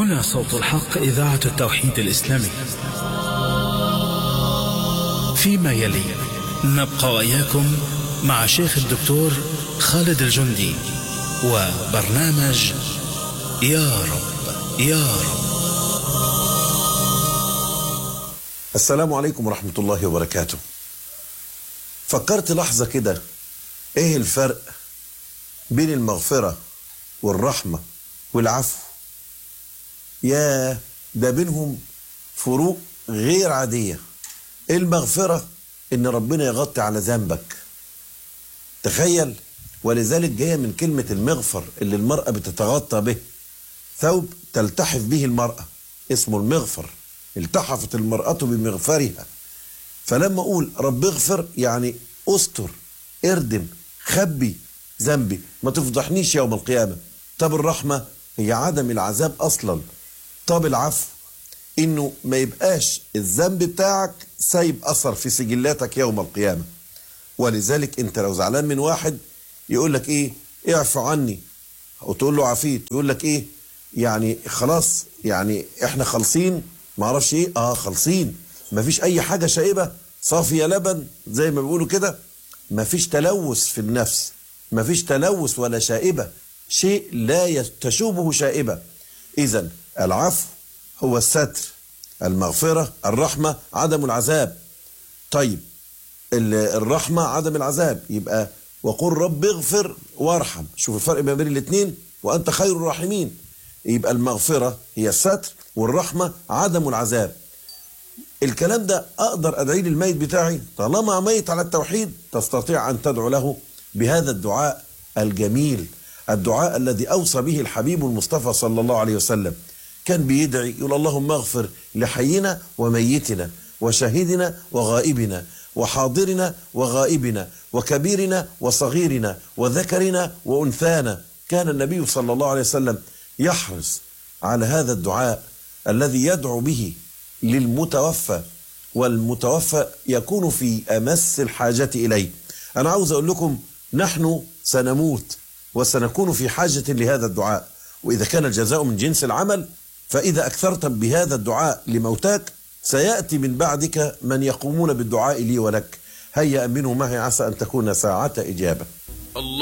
هنا صوت الحق إذاعة التوحيد الإسلامي فيما يلي نبقى وإياكم مع شيخ الدكتور خالد الجندي وبرنامج يا رب يا رب السلام عليكم ورحمة الله وبركاته فكرت لحظة كده ايه الفرق بين المغفرة والرحمة والعفو يا ده بينهم فروق غير عادية المغفرة ان ربنا يغطي على ذنبك تخيل ولذلك جاية من كلمة المغفر اللي المرأة بتتغطى به ثوب تلتحف به المرأة اسمه المغفر التحفت المرأة بمغفرها فلما أقول رب اغفر يعني استر اردم خبي ذنبي ما تفضحنيش يوم القيامة طب الرحمة هي عدم العذاب أصلا طب العفو إنه ما يبقاش الذنب بتاعك سايب أثر في سجلاتك يوم القيامة ولذلك أنت لو زعلان من واحد يقول لك إيه اعفو عني وتقول له عفيت يقول لك إيه يعني خلاص يعني احنا خالصين ما اعرفش ايه اه خالصين ما فيش اي حاجه شائبه صافيه لبن زي ما بيقولوا كده ما فيش تلوث في النفس ما فيش تلوث ولا شائبه شيء لا تشوبه شائبه اذا العفو هو الستر المغفره الرحمه عدم العذاب طيب الرحمه عدم العذاب يبقى وقل رب اغفر وارحم شوف الفرق ما بين الاثنين وانت خير الراحمين يبقى المغفره هي الستر والرحمه عدم العذاب الكلام ده اقدر ادعي للميت بتاعي طالما ميت على التوحيد تستطيع ان تدعو له بهذا الدعاء الجميل الدعاء الذي اوصى به الحبيب المصطفى صلى الله عليه وسلم كان بيدعي يقول اللهم اغفر لحينا وميتنا وشهيدنا وغائبنا وحاضرنا وغائبنا وكبيرنا وصغيرنا وذكرنا وانثانا كان النبي صلى الله عليه وسلم يحرص على هذا الدعاء الذي يدعو به للمتوفى والمتوفى يكون في امس الحاجه اليه. انا عاوز اقول لكم نحن سنموت وسنكون في حاجه لهذا الدعاء، واذا كان الجزاء من جنس العمل فاذا اكثرت بهذا الدعاء لموتاك سياتي من بعدك من يقومون بالدعاء لي ولك. هيا امنوا معي عسى ان تكون ساعه اجابه. الله